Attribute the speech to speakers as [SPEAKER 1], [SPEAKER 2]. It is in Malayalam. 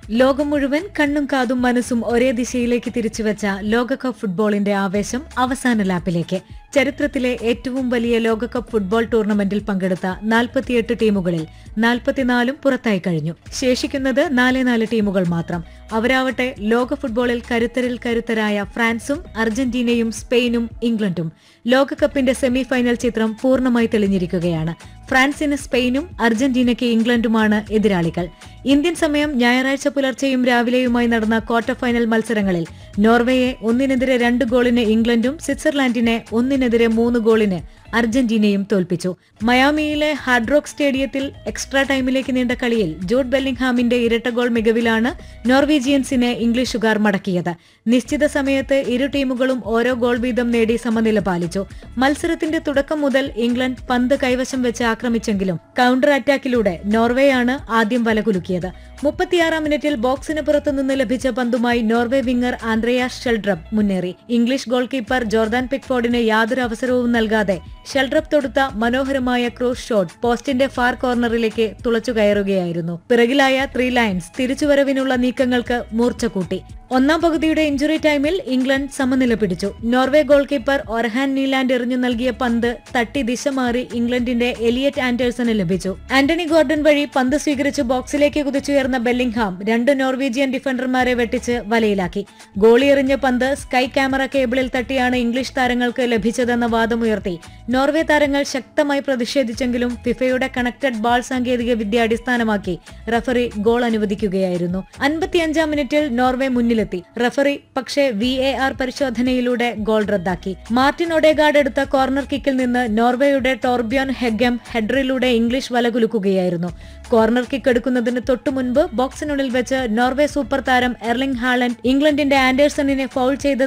[SPEAKER 1] ലോകം മുഴുവൻ കണ്ണും കാതും മനസ്സും ഒരേ ദിശയിലേക്ക് തിരിച്ചുവച്ച ലോകകപ്പ് ഫുട്ബോളിന്റെ ആവേശം അവസാന ലാപ്പിലേക്ക് ചരിത്രത്തിലെ ഏറ്റവും വലിയ ലോകകപ്പ് ഫുട്ബോൾ ടൂർണമെന്റിൽ പങ്കെടുത്ത നാൽപ്പത്തിയെട്ട് ടീമുകളിൽ നാൽപ്പത്തിനാലും പുറത്തായി കഴിഞ്ഞു ശേഷിക്കുന്നത് നാല് നാല് ടീമുകൾ മാത്രം അവരാവട്ടെ ലോക ഫുട്ബോളിൽ കരുത്തരിൽ കരുത്തരായ ഫ്രാൻസും അർജന്റീനയും സ്പെയിനും ഇംഗ്ലണ്ടും ലോകകപ്പിന്റെ സെമി ഫൈനൽ ചിത്രം പൂർണ്ണമായി തെളിഞ്ഞിരിക്കുകയാണ് ഫ്രാൻസിന് സ്പെയിനും അർജന്റീനയ്ക്ക് ഇംഗ്ലണ്ടുമാണ് എതിരാളികൾ ഇന്ത്യൻ സമയം ഞായറാഴ്ച പുലർച്ചെയും രാവിലെയുമായി നടന്ന ക്വാർട്ടർ ഫൈനൽ മത്സരങ്ങളിൽ നോർവേയെ ഒന്നിനെതിരെ രണ്ട് ഗോളിന് ഇംഗ്ലണ്ടും സ്വിറ്റ്സർലാൻഡിനെ ഒന്നിനെതിരെ മൂന്ന് ഗോളിന് അർജന്റീനയും തോൽപ്പിച്ചു മയാമിയിലെ ഹാർഡ്രോക്ക് സ്റ്റേഡിയത്തിൽ എക്സ്ട്രാ ടൈമിലേക്ക് നീണ്ട കളിയിൽ ജൂഡ് ബെല്ലിംഗ്ഹാമിന്റെ ഇരട്ട ഗോൾ മികവിലാണ് നോർവീജിയൻസിനെ ഇംഗ്ലീഷുകാർ മടക്കിയത് നിശ്ചിത സമയത്ത് ഇരു ടീമുകളും ഓരോ ഗോൾ വീതം നേടി സമനില പാലിച്ചു മത്സരത്തിന്റെ തുടക്കം മുതൽ ഇംഗ്ലണ്ട് പന്ത് കൈവശം വെച്ച് ആക്രമിച്ചെങ്കിലും കൗണ്ടർ അറ്റാക്കിലൂടെ നോർവേയാണ് ആദ്യം വലകുലുക്കിയത് മുപ്പത്തിയാറാം മിനിറ്റിൽ ബോക്സിന് പുറത്തുനിന്ന് ലഭിച്ച പന്തുമായി നോർവേ വിംഗർ ആന്ത്രയ ഷെൽഡ്രബ് മുന്നേറി ഇംഗ്ലീഷ് ഗോൾ കീപ്പർ ജോർദാൻ പിക്ഫോർഡിന് യാതൊരു അവസരവും നൽകാതെ ഷെൽഡ്രബ് തൊടുത്ത മനോഹരമായ ക്രോസ് ഷോട്ട് പോസ്റ്റിന്റെ ഫാർ കോർണറിലേക്ക് തുളച്ചു കയറുകയായിരുന്നു പിറകിലായ ത്രീ ലയൻസ് തിരിച്ചുവരവിനുള്ള നീക്കങ്ങൾക്ക് മൂർച്ച കൂട്ടി ഒന്നാം പകുതിയുടെ ഇഞ്ചുറി ടൈമിൽ ഇംഗ്ലണ്ട് സമനില പിടിച്ചു Norway goalkeeper Orjan Nyland എറിഞ്ഞു നൽകിയ പന്ത് തട്ടി ദിശ മാറി ഇംഗ്ലണ്ടിന്റെ എലിയറ്റ് ആൻഡേഴ്സന് ലഭിച്ചു ആന്റണി ഗോർഡൻ വഴി പന്ത് സ്വീകരിച്ച് ബോക്സിലേക്ക് കുതിച്ചുയർന്ന ബെല്ലിംഗ്ഹാം രണ്ട് നോർവീജിയൻ ഡിഫൻഡർമാരെ വെട്ടിച്ച് വലയിലാക്കി ഗോളി എറിഞ്ഞ പന്ത് സ്കൈ ക്യാമറ കേബിളിൽ തട്ടിയാണ് ഇംഗ്ലീഷ് താരങ്ങൾക്ക് ലഭിച്ചതെന്ന വാദമുയർത്തി നോർവേ താരങ്ങൾ ശക്തമായി പ്രതിഷേധിച്ചെങ്കിലും ഫിഫയുടെ കണക്റ്റഡ് ബാൾ സാങ്കേതിക വിദ്യ അടിസ്ഥാനമാക്കി റഫറി ഗോൾ അനുവദിക്കുകയായിരുന്നു അൻപത്തിയഞ്ചാം മിനിറ്റിൽ നോർവേ മുന്നിലെത്തി റഫറി പക്ഷേ വി എ ആർ പരിശോധനയിലൂടെ ഗോൾ റദ്ദാക്കി മാർട്ടിൻ ഒഡേഗാർഡ് എടുത്ത കോർണർ കിക്കിൽ നിന്ന് നോർവേയുടെ ടോർബിയോൻ ഹെഗം ഹെഡറിലൂടെ ഇംഗ്ലീഷ് വലകുലുക്കുകയായിരുന്നു കോർണർ കിക്ക് എടുക്കുന്നതിന് തൊട്ടു മുൻപ് ബോക്സിനുള്ളിൽ വെച്ച് നോർവേ സൂപ്പർ താരം എർലിംഗ് ഹാലൻഡ് ഇംഗ്ലണ്ടിന്റെ ആൻഡേഴ്സണിനെ ഫൗൾ ചെയ്ത